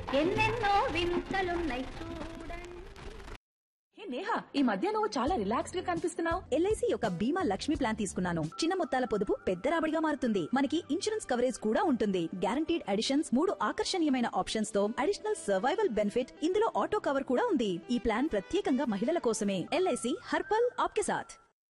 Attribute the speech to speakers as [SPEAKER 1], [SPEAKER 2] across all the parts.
[SPEAKER 1] ఎన్నెన్నో వింతలున్నాయి చూడండి
[SPEAKER 2] హే నేహా ఈ మధ్య నువ్వు చాలా రిలాక్స్డ్ గా కనిపిస్తున్నావు
[SPEAKER 3] ఎల్ఐసి యొక్క బీమా లక్ష్మి ప్లాన్ తీసుకున్నాను చిన్న మొత్తాల పొదుపు పెద్ద రాబడిగా మారుతుంది మనకి ఇన్సూరెన్స్ కవరేజ్ కూడా ఉంటుంది గ్యారంటీడ్ అడిషన్స్ మూడు ఆకర్షణీయమైన ఆప్షన్స్ తో అడిషనల్ సర్వైవల్ బెనిఫిట్ ఇందులో ఆటో కవర్ కూడా ఉంది ఈ ప్లాన్ ప్రత్యేకంగా మహిళల కోసమే ఎల్ఐసి హర్పల్ ఆప్కే సాథ్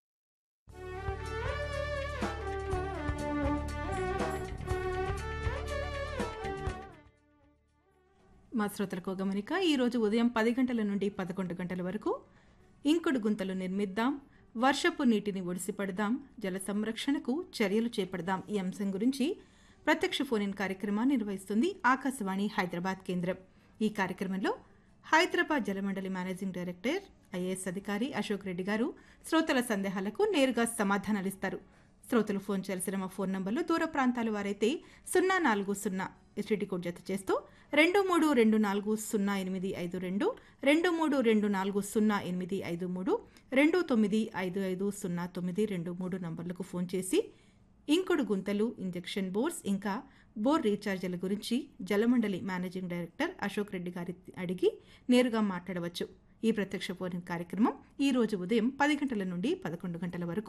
[SPEAKER 4] మా శ్రోతలకు గమనిక ఈరోజు ఉదయం పది గంటల నుండి పదకొండు గంటల వరకు ఇంకుడు గుంతలు నిర్మిద్దాం వర్షపు నీటిని ఒడిసిపడదాం జల సంరక్షణకు చర్యలు చేపడదాం ఈ అంశం గురించి ప్రత్యక్ష ఫోన్ ఇన్ కార్యక్రమాన్ని నిర్వహిస్తుంది ఆకాశవాణి హైదరాబాద్ కేంద్రం ఈ కార్యక్రమంలో Hyderabad Jalamandali managing director IAS అధికారి అశోక్ రెడ్డి గారు శ్రోతల సందేహాలకు నేరుగా సమాధానాలిస్తారు శ్రోతలు ఫోన్ చేయాల్సిన మా ఫోన్ నంబర్లు దూర ప్రాంతాల వారైతే సున్నా నాలుగు సున్నా ఎస్టీడీ కోడ్ జత చేస్తూ రెండు మూడు రెండు నాలుగు సున్నా ఎనిమిది ఐదు రెండు రెండు మూడు రెండు నాలుగు సున్నా ఎనిమిది ఐదు మూడు రెండు తొమ్మిది ఐదు ఐదు సున్నా తొమ్మిది రెండు మూడు నంబర్లకు ఫోన్ చేసి ఇంకుడు గుంతలు ఇంజెక్షన్ బోర్డ్స్ ఇంకా బోర్ రీఛార్జీల గురించి జలమండలి మేనేజింగ్ డైరెక్టర్ అశోక్ రెడ్డి గారి అడిగి నేరుగా మాట్లాడవచ్చు ఈ ప్రత్యక్ష ఫోన్ కార్యక్రమం ఈ రోజు ఉదయం పది గంటల నుండి పదకొండు గంటల వరకు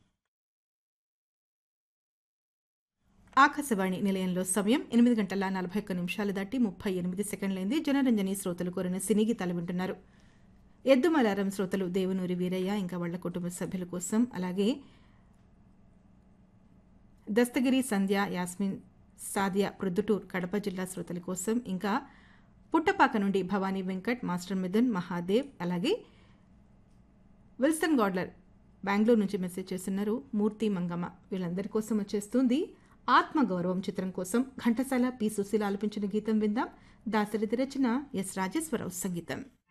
[SPEAKER 4] ఆకాశవాణి నిలయంలో సమయం ఎనిమిది గంటల నలభై ఒక్క నిమిషాలు దాటి ముప్పై ఎనిమిది సెకండ్లైంది జనరంజని శ్రోతలు కోరిన సినీ గీతాలు వింటున్నారు ఎద్దుమలారం శ్రోతలు దేవునూరి వీరయ్య ఇంకా వాళ్ళ కుటుంబ సభ్యుల కోసం అలాగే దస్తగిరి సంధ్య యాస్మిన్ సాదియా ప్రొద్దుటూర్ కడప జిల్లా శ్రోతల కోసం ఇంకా పుట్టపాక నుండి భవానీ వెంకట్ మాస్టర్ మిథున్ మహాదేవ్ అలాగే విల్సన్ గాడ్లర్ బెంగళూరు నుంచి మెసేజ్ చేస్తున్నారు మూర్తి మంగమ్మ వీళ్ళందరి కోసం వచ్చేస్తుంది ఆత్మగౌరవం చిత్రం కోసం ఘంటసాల పి సుశీల ఆలపించిన గీతం విందాం దాసరిది రచన ఎస్ రాజేశ్వరరావు సంగీతం